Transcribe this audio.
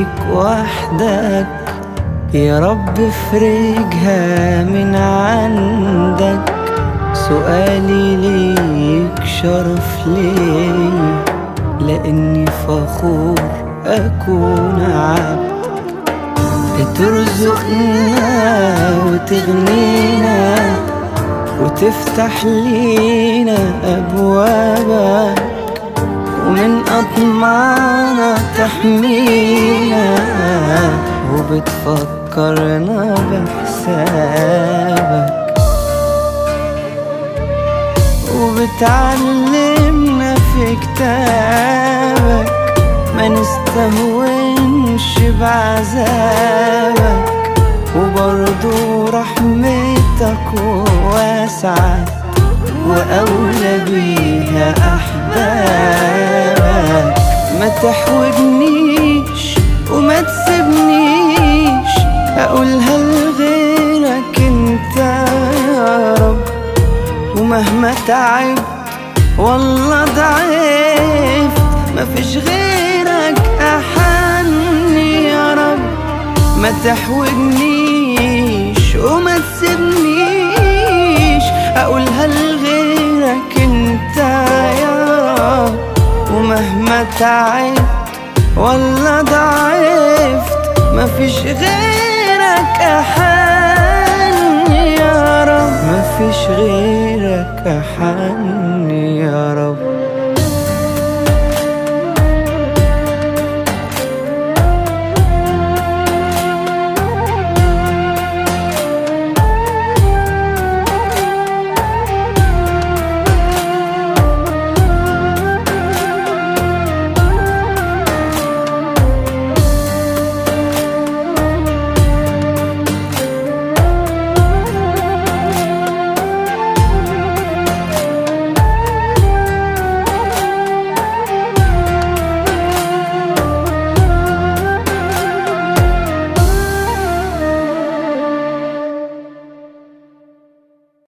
ليك وحدك يا رب افرجها من عندك سؤالي ليك شرف لي لاني فخور اكون عبد ترزقنا وتغنينا وتفتح لينا أبوابك ومن أطمعنا تحمينا وبتفكرنا بحسابك وبتعلمنا في كتابك ما نستهونش بعذابك وبرضو رحمتك واسعة وأولى بيها أحبابك ما تحوجنيش وما تسيبنيش أقولها لغيرك انت يا رب ومهما تعبت والله ضعفت مفيش غيرك أحني يا رب ما تحوجنيش وما تسيبنيش أقولها لغيرك انت يا رب ومهما تعبت ولا ضعفت مفيش غيرك أحن يا رب مفيش غيرك أحن